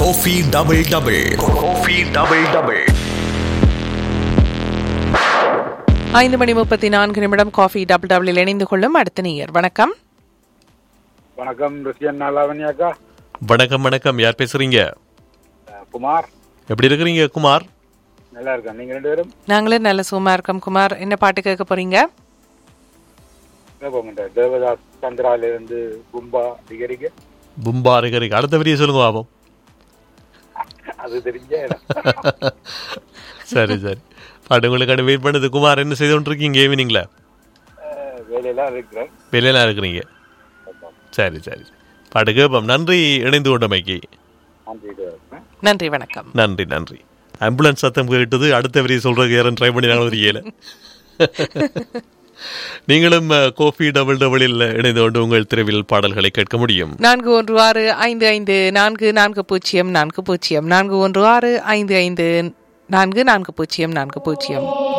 Kofi double double coffee double double ஐந்து மணி முப்பத்தி நான்கு நிமிடம் காஃபி டபுள் டபுளில் இணைந்து கொள்ளும் அடுத்த நேயர் வணக்கம் வணக்கம் ருசியன் லாவண்யாக்கா வணக்கம் வணக்கம் யார் பேசுறீங்க அஹ் குமார் எப்படி இருக்கிறீங்க குமார் நல்லா இருக்கேன் நீங்க ரெண்டு பேரும் நாங்களே நல்ல சுகமா இருக்கோம் குமார் என்ன பாட்டு கேட்க போறீங்க எங்க போங்க தேவதாஸ் சந்திரால இருந்து கும்பா டிகரிக்க பும்பா இருக்கிறீங்க அடுத்த வரியை சொல்லுங்க பாப்போம் அது தெரிஞ்ச சரி சரி பாட்டு உங்களுக்கான வெயிட் பண்ணுது குமார் என்ன செய்து கொண்டிருக்கீங்க ஈவினிங்ல அஹ் வேலையெல்லாம் இருக்கிறேன் வெளியெல்லாம் இருக்கிறீங்க சரி சரி பாட்டு கேட்போம் நன்றி இணைந்து கொண்டமைக்கு நன்றி இருக்கேன் நன்றி வணக்கம் நன்றி நன்றி ஆம்புலன்ஸ் சத்தம் கேட்டது அடுத்த வரியை சொல்றதுக்கு யாரும் ட்ரை பண்ணி நாங்கள் தெரியல நீங்களும் கோஃபி டபுள் டபுளில் இணைந்து கொண்டு உங்கள் திரைவில் பாடல்களை கேட்க முடியும் நான்கு ஒன்று ஆறு ஐந்து ஐந்து நான்கு நான்கு பூஜ்ஜியம் நான்கு பூஜ்ஜியம் நான்கு ஒன்று ஆறு ஐந்து ஐந்து நான்கு நான்கு பூஜ்ஜியம் நான்கு பூஜ்ஜியம்